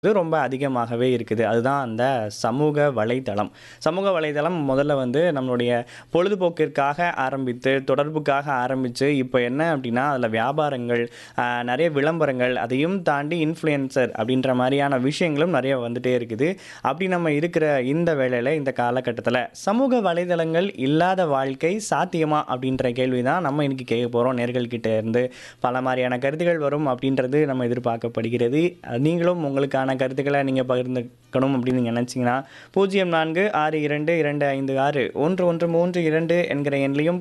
இது ரொம்ப அதிகமாகவே இருக்குது. அதுதான் அந்த சமூக வலைதளம். சமூக வலைதளம் முதல்ல வந்து நம்மளுடைய பொழுதுபோக்கிற்காக ஆரம்பித்து, தொடர்புக்காக ஆரம்பிச்சு, இப்போ என்ன அப்டின்னா, அதில வியாபாரங்கள், அ நெறைய விளம்பரங்கள், அதையும் தாண்டி இன்ஃப்ளூயன்சர் அப்டின்ற மாரியான விஷயங்களும் நெறைய வந்துட்டே இருக்குது. அப்டி நம்ம இருக்கிற இந்த வேளையில, இந்த காலகட்டத்தில, சமூக வலைதளங்கள் இல்லாத வாழ்க்கை சாத்தியமா? அப்டின்ற கேள்வி தான் நம்ம இன்னைக்கு கேட்க போறோம் நேயர்கள் கிட்ட இருந்து. பல மாரியான கருத்துக்கள் வரும் அப்டின்றது நம்ம எதிர்பார்க்கப்படுகிறது. நீங்களும் உங்களுக்கான கருத்துக்கள நீங்க பகிர்ந்துக்கணும் அப்டின்னு நீங்க நெனச்சீங்கன்னா, 0462256113 என்கிற எண்லயும்,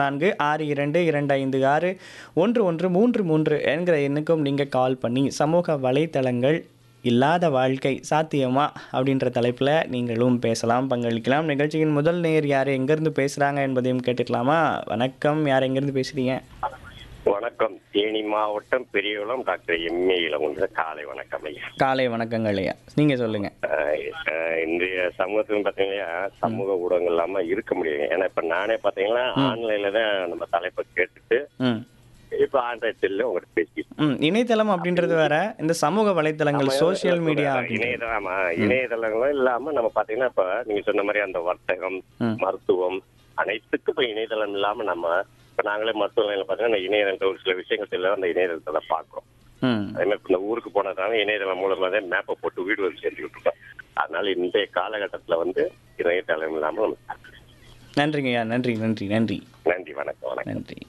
0462256133 என்கிற எண்ணுக்கும் நீங்க கால் பண்ணி, சமூக வலைதளங்கள் இல்லாத வாழ்க்கை சாத்தியமா? அப்டின்ற தலைப்பில நீங்களும் பேசலாம், பங்களிக்கலாம். நிகழ்ச்சியின் முதல் நேயர் யாரு? எங்கேருந்து பேசுறாங்க என்பதையும் கேட்டுக்கலாமா? வணக்கம். யார் எங்கேருந்து பேசுறீங்க? வணக்கம். தேனி மாவட்டம் பெரியகுளம் டாக்டர் எம்.ஏ. இளங்குன்ற காலை வணக்கம் ஐயா. காலை வணக்கங்கள் ஐயா. நீங்க சொல்லுங்க. அ அ இன்றைய சமூகத்துல பார்த்தீங்கன்னா, சமூக ஊடகங்கள் இல்லாம இருக்க முடியலைங்க. ஏன்னா, இப்ப நானே பார்த்தீங்கன்னா, ஆன்லைன்ல தான் நம்ம தலைப்ப கேட்டுட்டு, ம். இப்ப ஆண்ட்ராய்ட் செல்லுல உங்ககிட்ட பேசிட்டு ம். இணையதளம் அப்டின்றது வேற. இந்த சமூக வலைதளங்கள், ஆமா, சோசியல் மீடியா அப்டின்றது. இணையதளம் ஆமா, இணையதளங்களும் இல்லாம நம்ம பார்த்தீங்கன்னா, இப்ப நீங்க சொன்ன மாரி அந்த வர்த்தகம், ம். மருத்துவம் அனைத்துக்கும் இப்ப இணையதளம் இல்லாம நம்ம இப்ப நாங்களே மருத்துவமனையில பார்த்தீங்கன்னா, இணையதளத்துல ஒரு சில விஷயங்கள் தெரியல அந்த இணையதளத்தை தான் பார்க்கிறோம். ம். அதே மாதிரி இப்ப இந்த ஊருக்கு போனதுனால இணையதளம் மூலமா தான் மேப்பை போட்டு வீடு வந்து சேர்த்துக்கிட்டு இருக்கோம். அதனால இன்றைய காலகட்டத்துல வந்து இணையதளம் இல்லாம நம்ம சாத்தியம். நன்றிங்க ஐயா. நன்றி, நன்றி, நன்றி. நன்றி வணக்கம் வணக்கம் நன்றி.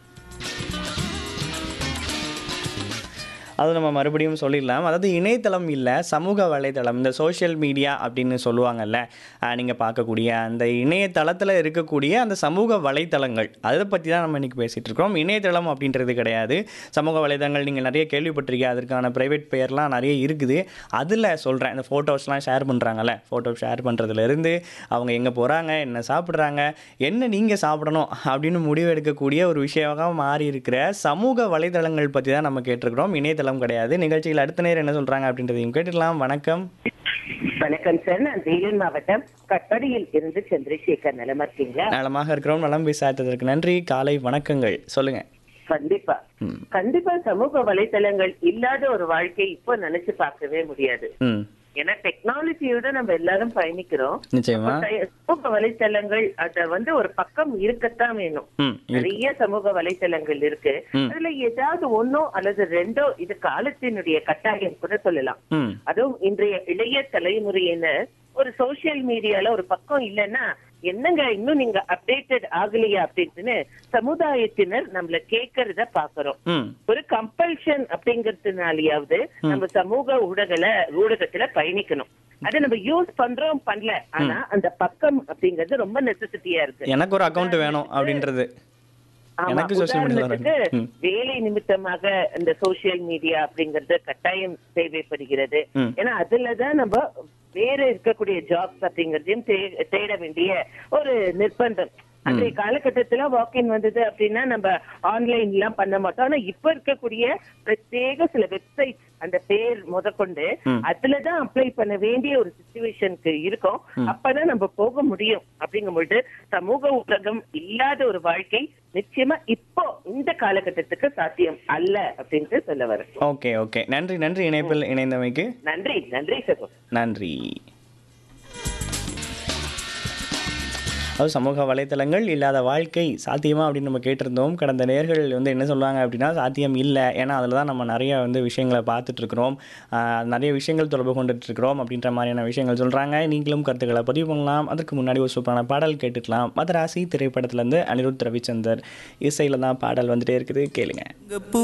அது நம்ம மறுபடியும் சொல்லிடலாம். அதாவது இணையதளம் இல்ல, சமூக வலைதளம். இந்த சோசியல் மீடியா அப்டின்னு சொல்லுவாங்கல்ல. அ நீங்க பார்க்கக்கூடிய அந்த இணையதளத்தில இருக்கக்கூடிய அந்த சமூக வலைதளங்கள். அத பத்தி தான் நம்ம இன்னைக்கு பேசிட்டு இருக்கிறோம். இணையதளம் அப்டின்றது கிடையாது. சமூக வலைதளங்கள் நீங்க நெறைய கேள்விப்பட்டிருக்கீங்க. அதற்கான பிரைவேட் பெயர்லாம் நெறைய இருக்குது. அதில சொல்றேன். இந்த ஃபோட்டோஸ்லாம் ஷேர் பண்றாங்கல்ல. ஃபோட்டோ ஷேர் பண்றதுலேருந்து, அவங்க எங்க போறாங்க, என்ன சாப்பிடுறாங்க, என்ன நீங்க சாப்பிடணும் அப்டின்னு முடிவு எடுக்கக்கூடிய ஒரு விஷயமா மாறி இருக்கிற சமூக வலைதளங்கள் பத்தி தான் நம்ம கேட்டிருக்கிறோம். இணையதளம் கிடையாது. நிகழ்ச்சியில் அடுத்த நேயர் என்ன சொல்றாங்க அப்டின்றதையும் கேட்டுடலாம். வணக்கம். வணக்கம் சார் நான் வேலூர் மாவட்டம் கட்படியில் இருந்து சந்திரசேகர் நலமா இருக்கீங்களா நலமாக இருக்கிறோம். நலம் விசாரித்ததற்கு நன்றி. காலை வணக்கங்கள். சொல்லுங்க. கண்டிப்பா ம். கண்டிப்பா சமூக வலைத்தளங்கள் இல்லாத ஒரு வாழ்க்கை இப்போ நினைச்சு பார்க்கவே முடியாது ம். ஏன்னா டெக்னாலஜியோட நம்ம எல்லாரும் பயணிக்கிறோம் நிச்சயமா. அப்ப த- சமூக வலைத்தளங்கள் அத வந்து ஒரு பக்கம் இருக்கத்தான் வேணும் ம். இருக்கு. நிறைய சமூக வலைத்தளங்கள் இருக்கு ம். அதுல ஏதாவது ஒன்னோ அல்லது ரெண்டோ இது காலத்தினுடைய கட்டாயம் கூட சொல்லலாம் ம். அதுவும் இன்றைய இளைய தலைமுறையினர் ஒரு சோசியல் மீடியால ஒரு பக்கம் இல்லைன்னா என்னங்க இன்னும் நீங்க அப்டேட்டட் ஆகலையா அப்படின்னு சமுதாயத்தினர் நம்மள கேட்கறத பாக்குறோம் ம். ஒரு கம்பல்ஷன் அப்படிங்கறதுனாலயாவது நம்ம சமூக ஊடகல ஊடகத்துல பயணிக்கணும் அதை நம்ம யூஸ் பண்றோம் பண்ணல ஆனா அந்த பக்கம் அப்படிங்கிறது ரொம்ப நெசசிட்டியா இருக்கு எனக்கு ஒரு அக்கவுண்ட் வேணும் அப்டின்றது. ஆமா, எனக்கு social media தான் உதாரணத்துக்கு வேணும். ம். வேலை நிமித்தமாக இந்த சோசியல் மீடியா அப்படிங்கறது கட்டாயம் தேவைப்படுகிறது ம். ஏன்னா அதுலதான் நம்ம வேற இருக்கக்கூடிய ஜாப்ஸ் அப்படிங்கறதையும் தே- தேட வேண்டிய ஒரு நிர்பந்தம் அன்றைய காலகட்டத்துல வாக்கின் வந்தது அப்படின்னா நம்ம ஆன்லைன் எல்லாம் பண்ண மாட்டோம் ஆனா இப்ப இருக்கக்கூடிய பிரத்யேக சில வெப்சைட் அந்த பேர் முதற்கொண்டு ம். அதுலதான் அப்ளை பண்ண வேண்டிய ஒரு சுச்சுவேஷனுக்கு இருக்கும் அப்பதான் நம்ம போக முடியும் அப்படிங்கும்பொழுது சமூக ஊடகம் இல்லாத ஒரு வாழ்க்கை நிச்சயமா இப்போ இந்த காலகட்டத்துக்கு சாத்தியம் அல்ல அப்படின்ட்டு சொல்ல வரேன் ஓகே, ஓகே. நன்றி, நன்றி இணைப்பில் இணைந்தமைக்கு. நன்றி நன்றி சகோ நன்றி. அது சமூக வலைத்தளங்கள் இல்லாத வாழ்க்கை சாத்தியமா அப்படின்னு நம்ம கேட்டிருந்தோம். கடந்த நேயர்கள் வந்து என்ன சொல்றாங்க அப்படின்னா, சாத்தியம் இல்ல. ஏன்னா அதில தான் நம்ம நெறைய வந்து விஷயங்கள பார்த்துட்டு இருக்கிறோம். அ நெறைய விஷயங்கள் தொடர்பு கொண்டுட்டு இருக்கிறோம் அப்டின்ற மாரியான விஷயங்கள் சொல்றாங்க. நீங்களும் கருத்துக்கள பதிவு பண்ணலாம். அதற்கு முன்னாடி ஒரு சூப்பரான பாடல் கேட்டுக்கலாம். மதராசி திரைப்படத்திலேருந்து அனிருத் ரவிச்சந்தர் இசையில தான் பாடல் வந்துட்டே இருக்குது. கேளுங்க. பூ